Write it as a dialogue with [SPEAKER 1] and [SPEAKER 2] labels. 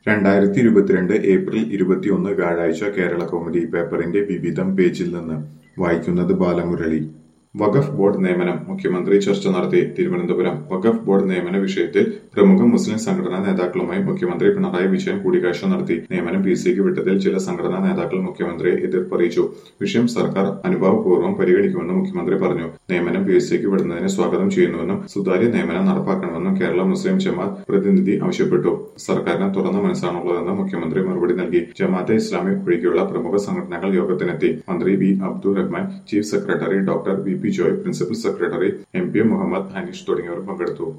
[SPEAKER 1] രണ്ടായിരത്തി ഇരുപത്തിരണ്ട് ഏപ്രിൽ ഇരുപത്തിയൊന്ന് വ്യാഴാഴ്ച കേരള കൗമുദി പേപ്പറിന്റെ വിവിധം പേജിൽ നിന്ന് വായിക്കുന്നത് ബാലമുരളി വഖഫ് ബോർഡ് നിയമനം മുഖ്യമന്ത്രി ചർച്ച നടത്തി തിരുവനന്തപുരം വഖഫ് ബോർഡ് നിയമന വിഷയത്തിൽ പ്രമുഖ മുസ്ലിം സംഘടനാ നേതാക്കളുമായി മുഖ്യമന്ത്രി പിണറായി വിജയൻ കൂടിക്കാഴ്ച നടത്തി നിയമനം പി സിക്ക് വിട്ടതിൽ ചില സംഘടനാ നേതാക്കൾ മുഖ്യമന്ത്രിയെ എതിർപ്പറിയിച്ചു വിഷയം സർക്കാർ അനുഭാവപൂർവ്വം പരിഗണിക്കുമെന്ന് മുഖ്യമന്ത്രി പറഞ്ഞു നിയമനം പി എസ് സിക്ക് വിടുന്നതിനെ സ്വാഗതം ചെയ്യുന്നുവെന്നും സുതാര്യ നിയമനം നടപ്പാക്കണമെന്നും കേരള മുസ്ലിം ജമാഅത്ത് പ്രതിനിധി ആവശ്യപ്പെട്ടു സർക്കാരിന് തുറന്ന മനസ്സാണുള്ളതെന്ന് മുഖ്യമന്ത്രി മറുപടി നൽകി ജമാഅത്തെ ഇസ്ലാമി ഒഴികെയുള്ള പ്രമുഖ സംഘടനകൾ യോഗത്തിനെത്തി മന്ത്രി V Abdul Rahman chief secretary doctor V P Joy principal secretary M P Muhammad Hanish തുടങ്ങിയവർ പങ്കെടുത്തു